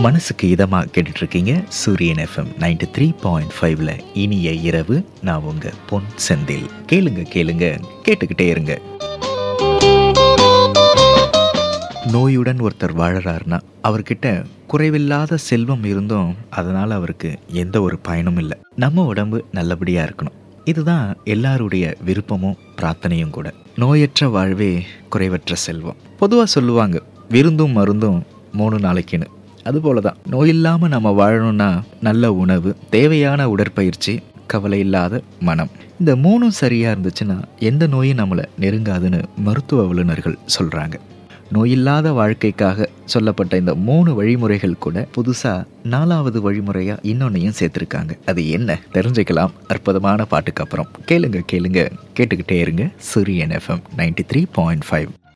மனசுக்கு இதமாக கேட்டுட்டு இருக்கீங்க சூரியன் எஃப்எம் நைன்டி த்ரீ பாயிண்ட் ஃபைவ்ல இனிய இரவு நான் உங்க பொன் செந்தில் கேளுங்க கேளுங்க கேட்டுக்கிட்டே இருங்க நோயுடன் ஒருத்தர் வாழறாருன்னா அவர்கிட்ட குறைவில்லாத செல்வம் இருந்தும் அதனால் அவருக்கு எந்த ஒரு பயனும் இல்லை நம்ம உடம்பு நல்லபடியாக இருக்கணும் இதுதான் எல்லாருடைய விருப்பமும் பிரார்த்தனையும் கூட நோயற்ற வாழ்வே குறைவற்ற செல்வம் பொதுவாக சொல்லுவாங்க விருந்தும் மருந்தும் மூணு நாளைக்குன்னு அதுபோல தான் நோய் இல்லாமல் நம்ம வாழணும்னா நல்ல உணவு தேவையான உடற்பயிற்சி கவலை இல்லாத மனம் இந்த மூணும் சரியாக இருந்துச்சுன்னா எந்த நோயும் நம்மளை நெருங்காதுன்னு மருத்துவ வல்லுநர்கள் சொல்கிறாங்க நோயில்லாத வாழ்க்கைக்காக சொல்லப்பட்ட இந்த மூணு வழிமுறைகள் கூட புதுசாக நாலாவது வழிமுறையாக இன்னொன்னையும் சேர்த்துருக்காங்க அது என்ன தெரிஞ்சுக்கலாம் அற்புதமான பாட்டுக்கு அப்புறம் கேளுங்க கேளுங்க கேட்டுக்கிட்டே இருங்க Suryan FM ninety three point five